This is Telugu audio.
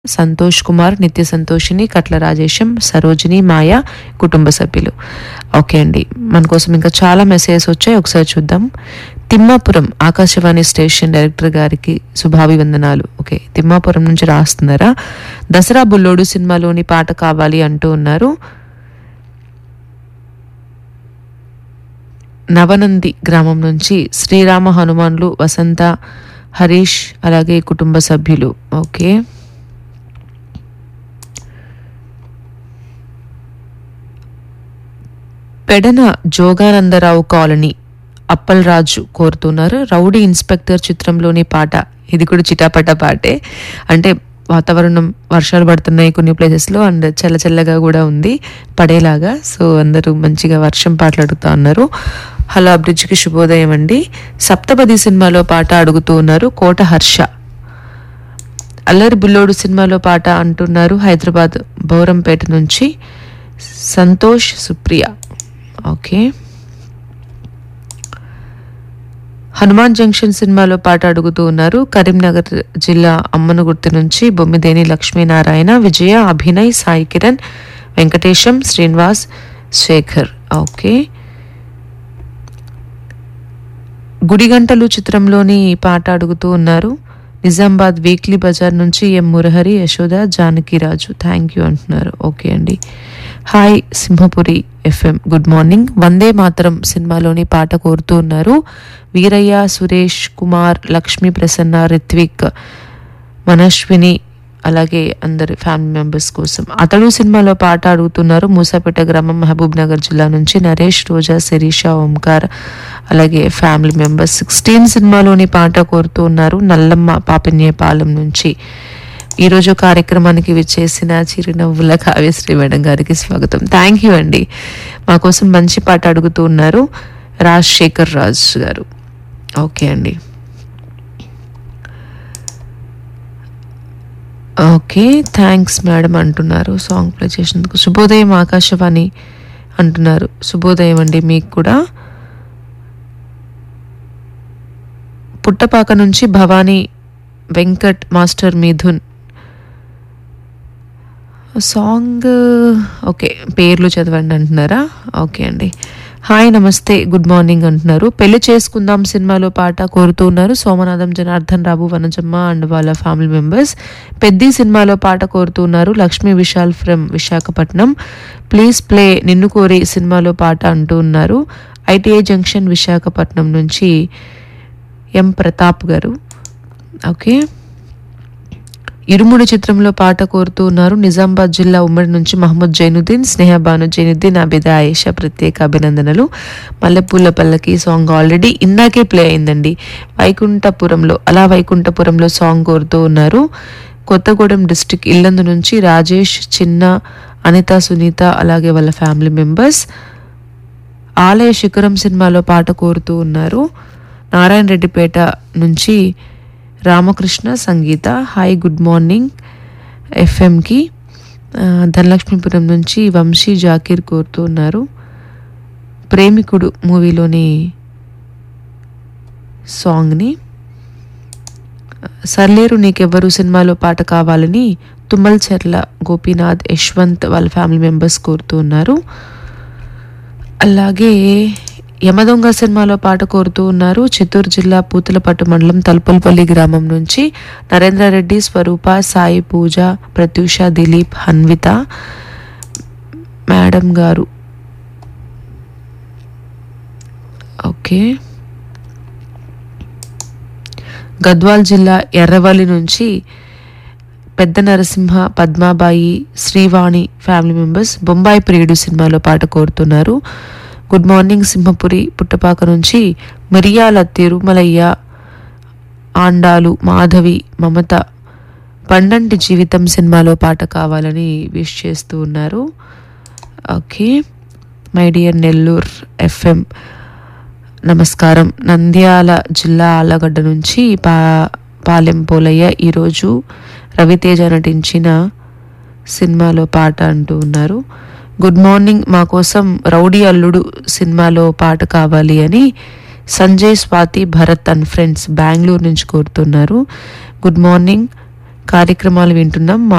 సంతోష్ కుమార్ నిత్య సంతోషిని కట్ల రాజేశం సరోజిని మాయ కుటుంబ సభ్యులు ఓకే అండి మన కోసం ఇంకా చాలా మెసేజెస్ వచ్చాయి ఒకసారి చూద్దాం తిమ్మాపురం ఆకాశవాణి స్టేషన్ డైరెక్టర్ గారికి శుభాభివందనాలు ఓకే తిమ్మాపురం నుంచి రాస్తున్నారా దసరా బుల్లోడు సినిమాలోని పాట కావాలి అంటూ ఉన్నారు నవనంది గ్రామం నుంచి శ్రీరామ హనుమాన్లు వసంత హరీష్ అలాగే కుటుంబ సభ్యులు ఓకే పెడన జోగానందరావు కాలనీ అప్పలరాజు కోరుతున్నారు రౌడీ ఇన్స్పెక్టర్ చిత్రంలోని పాట ఇది కూడా చిటాపట పాటే అంటే వాతావరణం వర్షాలు పడుతున్నాయి కొన్ని ప్లేసెస్లో అండ్ చల్ల చల్లగా కూడా ఉంది పడేలాగా సో అందరూ మంచిగా వర్షం పాటలు అడుగుతా ఉన్నారు హలో అభిరుచికి శుభోదయం అండి సప్తపది సినిమాలో పాట అడుగుతూ ఉన్నారు కోట హర్ష అల్లరి బుల్లోడు సినిమాలో పాట అంటున్నారు హైదరాబాద్ బౌరంపేట నుంచి సంతోష్ సుప్రియ ఓకే హనుమాన్ జంక్షన్ సినిమాలో పాట అడుగుతూ ఉన్నారు కరీంనగర్ జిల్లా అమ్మనుగుర్తి నుంచి బొమ్మిదేని లక్ష్మీనారాయణ విజయ అభినయ్ సాయి కిరణ్ వెంకటేశం శ్రీనివాస్ శేఖర్ ఓకే గుడిగంటలు చిత్రంలోని ఈ పాట అడుగుతూ ఉన్నారు నిజామాబాద్ వీక్లీ బజార్ నుంచి M Murahari Yashoda Janakiraju thank you అంటున్నారు ఓకే అండి hi Simhapuri FM good morning Vande Mataram సినిమాలోని పాట కోరుతూ ఉన్నారు వీరయ్య సురేష్ కుమార్ లక్ష్మీ ప్రసన్న రిత్విక్ మనశ్విని అలాగే అందరి ఫ్యామిలీ మెంబర్స్ కోసం అతడు సినిమాలో పాట అడుగుతున్నారు మూసాపేట గ్రామం మహబూబ్ నగర్ జిల్లా నుంచి నరేష్ రోజా శిరీష ఓంకార్ అలాగే ఫ్యామిలీ మెంబర్స్ సిక్స్టీన్ సినిమాలోని పాట కోరుతూ ఉన్నారు నల్లమ్మ పాపిన్యపాలెం నుంచి ఈరోజు కార్యక్రమానికి విచ్చేసిన చిరునవ్వుల కావ్యశ్రీ మేడం గారికి స్వాగతం థ్యాంక్ యూ అండి మా కోసం మంచి పాట అడుగుతూ ఉన్నారు రాజశేఖర్ రాజ్ గారు ఓకే అండి ఓకే థ్యాంక్స్ మేడం అంటున్నారు సాంగ్ ప్లే చేసినందుకు శుభోదయం ఆకాశవాణి అంటున్నారు శుభోదయం అండి మీకు కూడా పుట్టపాక నుంచి Bhavani Venkat master Mithun song okay పేర్లు చదవండి అంటున్నారా ఓకే అండి హాయ్ నమస్తే గుడ్ మార్నింగ్ అంటున్నారు పెళ్లి చేసుకుందాం సినిమాలో పాట కోరుతూ ఉన్నారు సోమనాథం జనార్దన్ రాబు వనజమ్మ అండ్ వాళ్ళ ఫ్యామిలీ మెంబర్స్ పెద్ది సినిమాలో పాట కోరుతూ ఉన్నారు Lakshmi Vishal from Visakhapatnam please play Ninnu Kori సినిమాలో పాట అంటూ ఉన్నారు ఐటీఐ జంక్షన్ విశాఖపట్నం నుంచి ఎం ప్రతాప్ గారు ఓకే ఇరుముడి చిత్రంలో పాట కోరుతూ ఉన్నారు నిజామాబాద్ జిల్లా ఉమ్మడి నుంచి మహమ్మద్ జైనుద్దీన్ స్నేహ బాను జైనుద్దీన్ అబిద ఆయేషా ప్రత్యేక అభినందనలు మల్లెపూల పల్లకి సాంగ్ ఆల్రెడీ ఇందాకే ప్లే అయిందండి వైకుంఠపురంలో అలా వైకుంఠపురంలో సాంగ్ కోరుతూ ఉన్నారు కొత్తగూడెం డిస్టిక్ ఇల్లందు నుంచి రాజేష్ చిన్న అనిత సునీత అలాగే వాళ్ళ ఫ్యామిలీ మెంబర్స్ ఆలయ శిఖరం సినిమాలో పాట కోరుతూ ఉన్నారు నారాయణ రెడ్డిపేట నుంచి Ramakrishna Sangeetha hi good morning ఎఫ్ఎంకి ఆ, ధనలక్ష్మీపురం నుంచి వంశీ జాకీర్ కోరుతూ ఉన్నారు ప్రేమికుడు మూవీలోని సాంగ్ని సర్లేరు నీకెవ్వరు సినిమాలో పాట కావాలని తుమ్మల్ చెర్ల గోపీనాథ్ యశ్వంత్ వాళ్ళ ఫ్యామిలీ మెంబర్స్ కోరుతూ ఉన్నారు అలాగే యమదొంగ సినిమాలో పాట కోరుతూ ఉన్నారు చిత్తూరు జిల్లా పూతలపట్టు మండలం తలుపులపల్లి గ్రామం నుంచి నరేంద్రారెడ్డి స్వరూప సాయి పూజ ప్రత్యూష దిలీప్ హన్విత మేడం గారు ఓకే గద్వాల్ జిల్లా ఎర్రవల్లి నుంచి పెద్ద నరసింహ పద్మాబాయి శ్రీవాణి ఫ్యామిలీ మెంబర్స్ బొంబాయి ప్రియుడు సినిమాలో పాట కోరుతున్నారు గుడ్ మార్నింగ్ సింహపురి పుట్టపాక నుంచి మిరియాల తిరుమలయ్య ఆండాలు మాధవి మమత పండంటి జీవితం సినిమాలో పాట కావాలని విష్ చేస్తూ ఉన్నారు okay my dear Nellore FM నమస్కారం నంద్యాల జిల్లా ఆలగడ్డ నుంచి పా పాలెం పోలయ్య ఈరోజు రవితేజ నటించిన సినిమాలో పాట అంటూ ఉన్నారు గుడ్ మార్నింగ్ మా కోసం రౌడీ అల్లుడు సినిమాలో పాట కావాలి అని సంజయ్ స్వాతి భరత్ అండ్ ఫ్రెండ్స్ బెంగళూరు నుంచి కోరుతున్నారు గుడ్ మార్నింగ్ కార్యక్రమాలు వింటున్నాం మా